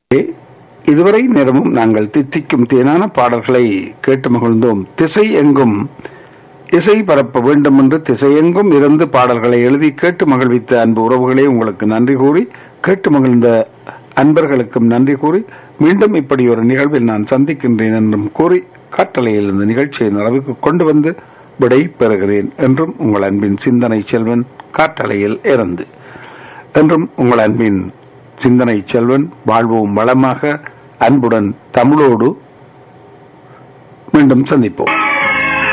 இதுவரை நேரமும் நாங்கள் தித்திக்கும் தேனான பாடல்களை கேட்டு மகிழ்ந்தோம் திசை எங்கும் இசை பரப்ப வேண்டும் என்று திசையெங்கும் இருந்து பாடல்களை எழுதி கேட்டு மகிழ்வித்த அன்பு உறவுகளே உங்களுக்கு நன்றி கூறி கேட்டு மகிழ்ந்த அன்பர்களுக்கும் நன்றி கூறி மீண்டும் இப்படி ஒரு நிகழ்வில் நான் சந்திக்கின்றேன் என்றும் கூறி காட்டலையில் இந்த நிகழ்ச்சியை நிறைவுக்கு கொண்டு வந்து விடை பெறுகிறேன் என்றும் உங்கள் அன்பின் சிந்தனை செல்வன் காட்டலையில் இருந்து என்றும் உங்கள் அன்பின் சிந்தனை செல்வன் வாழ்வோம் வளமாக அன்புடன் தமிழோடு மீண்டும் சந்திப்போம்